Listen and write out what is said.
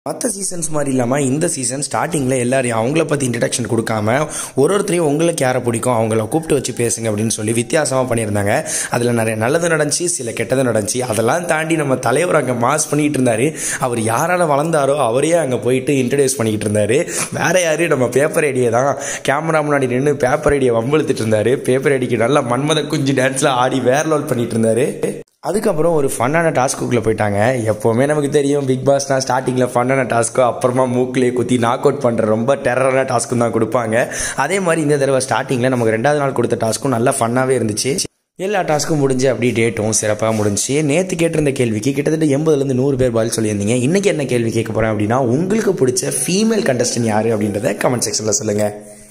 மற்ற சீசன்ஸ் மாதிரி இல்லாமல் இந்த சீசன் ஸ்டார்டிங்கில் எல்லாரையும் அவங்கள பற்றி இன்ட்ரடக்ஷன் கொடுக்காம ஒரு ஒருத்தரையும் உங்களுக்கு யாரை பிடிக்கும் அவங்கள கூப்பிட்டு வச்சு பேசுங்க அப்படின்னு சொல்லி வித்தியாசமாக பண்ணியிருந்தாங்க அதில் நிறைய நல்லது நடந்துச்சு சில கெட்டது நடந்துச்சு அதெல்லாம் தாண்டி நம்ம தலைவர் அங்கே மாஸ் பண்ணிக்கிட்டு இருந்தார் அவர் யாரால வளர்ந்தாரோ அவரையே அங்கே போயிட்டு இன்ட்ரடியூஸ் பண்ணிக்கிட்டு இருந்தார் வேற யாரு நம்ம பேப்பர் ஐடியை தான் கேமரா முன்னாடி நின்று பேப்பர் ஐடியை வம்பிழுத்துட்டு இருந்தார் பேப்பர் ஐடிக்கு நல்லா மன்மத குஞ்சு டான்ஸில் ஆடி வேற லோல் பண்ணிட்டு இருந்தாரு அதுக்கப்புறம் ஒரு ஃபன்னான டாஸ்க்குள்ளே போயிட்டாங்க எப்போவுமே நமக்கு தெரியும் பிக் பாஸ்னா ஸ்டார்டிங்கில் ஃபன்னான டாஸ்க்கோ அப்புறமா மூக்கிலே குத்தி நாக் அவுட் பண்ணுற ரொம்ப டெரரான டாஸ்க்கும் தான் கொடுப்பாங்க அதே மாதிரி இந்த தடவை ஸ்டார்டிங்கில் நமக்கு ரெண்டாவது நாள் கொடுத்த டாஸ்க்கும் நல்லா ஃபன்னாகவே இருந்துச்சு எல்லா டாஸ்க்கும் முடிஞ்சு அப்படியே டேட்டும் சிறப்பாக முடிஞ்சு நேற்று கேட்டிருந்த கேள்விக்கு கிட்டத்தட்ட எண்பதுலேருந்து நூறு பேர் பதில் சொல்லியிருந்தீங்க இன்றைக்கி என்ன கேள்வி கேட்க போகிறேன் அப்படின்னா உங்களுக்கு பிடிச்ச ஃபீமேல் கண்டஸ்டன் யார் அப்படின்றத கமெண்ட் செக்ஷனில் சொல்லுங்கள்